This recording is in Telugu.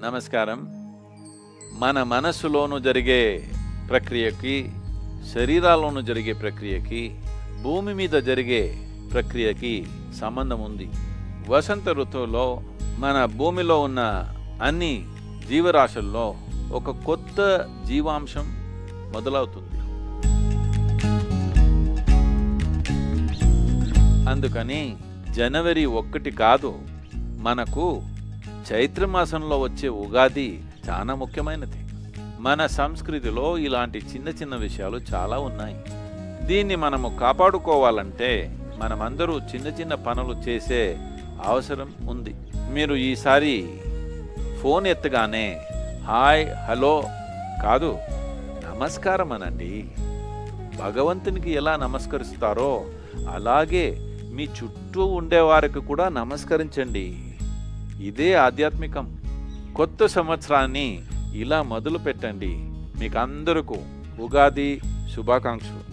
నమస్కారం మన మనస్సులోను జరిగే ప్రక్రియకి శరీరాల్లోనూ జరిగే ప్రక్రియకి భూమి మీద జరిగే ప్రక్రియకి సంబంధం ఉంది వసంత ఋతువులో మన భూమిలో ఉన్న అన్ని జీవరాశుల్లో ఒక కొత్త జీవాంశం మొదలవుతుంది అందుకని జనవరి ఒక్కటి కాదు మనకు చైత్రమాసంలో వచ్చే ఉగాది చాలా ముఖ్యమైనది మన సంస్కృతిలో ఇలాంటి చిన్న చిన్న విషయాలు చాలా ఉన్నాయి దీన్ని మనము కాపాడుకోవాలంటే మనమందరూ చిన్న చిన్న పనులు చేసే అవసరం ఉంది మీరు ఈసారి ఫోన్ ఎత్తగానే హాయ్ హలో కాదు నమస్కారం అనండి భగవంతునికి ఎలా నమస్కరిస్తారో అలాగే మీ చుట్టూ ఉండేవారికి కూడా నమస్కరించండి ఇదే ఆధ్యాత్మికం కొత్త సంవత్సరాన్ని ఇలా మొదలు పెట్టండి మీకు అందరికీ ఉగాది శుభాకాంక్షలు